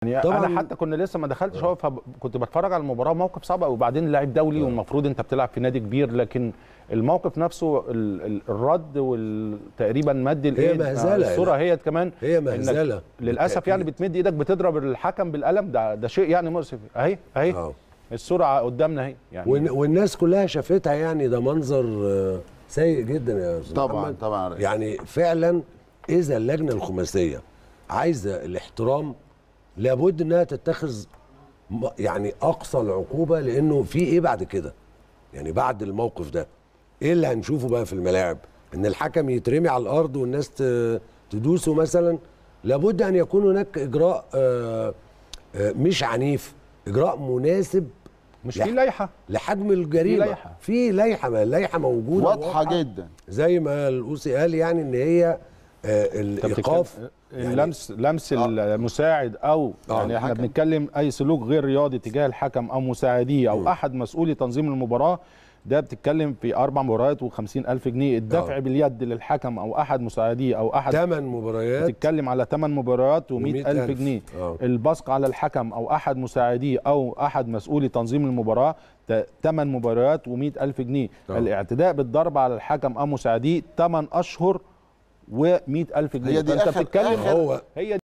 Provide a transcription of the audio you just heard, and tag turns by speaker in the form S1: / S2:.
S1: يعني
S2: طبعاً.
S1: انا حتى كنا لسه ما دخلتش هو فكنت بتفرج على المباراه موقف صعب قوي وبعدين لاعب دولي والمفروض انت بتلعب في نادي كبير لكن الموقف نفسه ال- ال- الرد والتقريبا مد الايد
S2: مهزلة.
S1: الصوره هي كمان
S2: هي
S1: إنك
S2: مهزله
S1: للاسف
S2: بالتأكيد.
S1: يعني بتمد ايدك بتضرب الحكم بالقلم ده ده شيء يعني مؤسف اهي اهي
S2: آه.
S1: الصوره قدامنا اهي يعني
S2: والن- والناس كلها شافتها يعني ده منظر آه، سيء جدا يا استاذ
S3: طبعا
S2: محمد.
S3: طبعا
S2: يعني فعلا اذا اللجنه الخماسيه عايزه الاحترام لابد انها تتخذ م- يعني اقصى العقوبه لانه في ايه بعد كده يعني بعد الموقف ده ايه اللي هنشوفه بقى في الملاعب ان الحكم يترمي على الارض والناس ت- تدوسه مثلا لابد ان يكون هناك اجراء آه، آه، مش عنيف اجراء مناسب
S1: مش
S2: لا.
S1: في لائحه
S2: لحجم الجريمه
S1: في لائحة.
S2: في لائحه ما اللائحه موجوده
S3: واضحه جدا
S2: زي ما الاوسي قال يعني ان هي آه
S1: أنت
S2: الايقاف
S1: بتتكلم- اللمس لمس المساعد او
S2: آه،
S1: يعني احنا
S3: الحكم.
S1: بنتكلم اي سلوك غير رياضي تجاه الحكم او مساعديه او احد مسؤولي تنظيم المباراه ده بتتكلم في اربع مباريات و50 الف جنيه الدفع
S2: آه.
S1: باليد للحكم او احد مساعديه او احد
S2: ثمان مباريات
S1: بتتكلم على 8 مباريات و100
S2: و100
S1: ألف
S2: ألف.
S1: جنيه
S2: آه.
S1: البصق على الحكم أو أحد مساعديه أو أحد مسؤولي تنظيم المباراة 8 مباريات و100 ألف جنيه
S2: آه.
S1: الاعتداء بالضرب على الحكم أو مساعديه 8 أشهر و100 ألف جنيه
S3: هي دي
S1: فأنت
S3: آخر-
S1: بتتكلم
S3: آخر-
S2: هو
S1: هي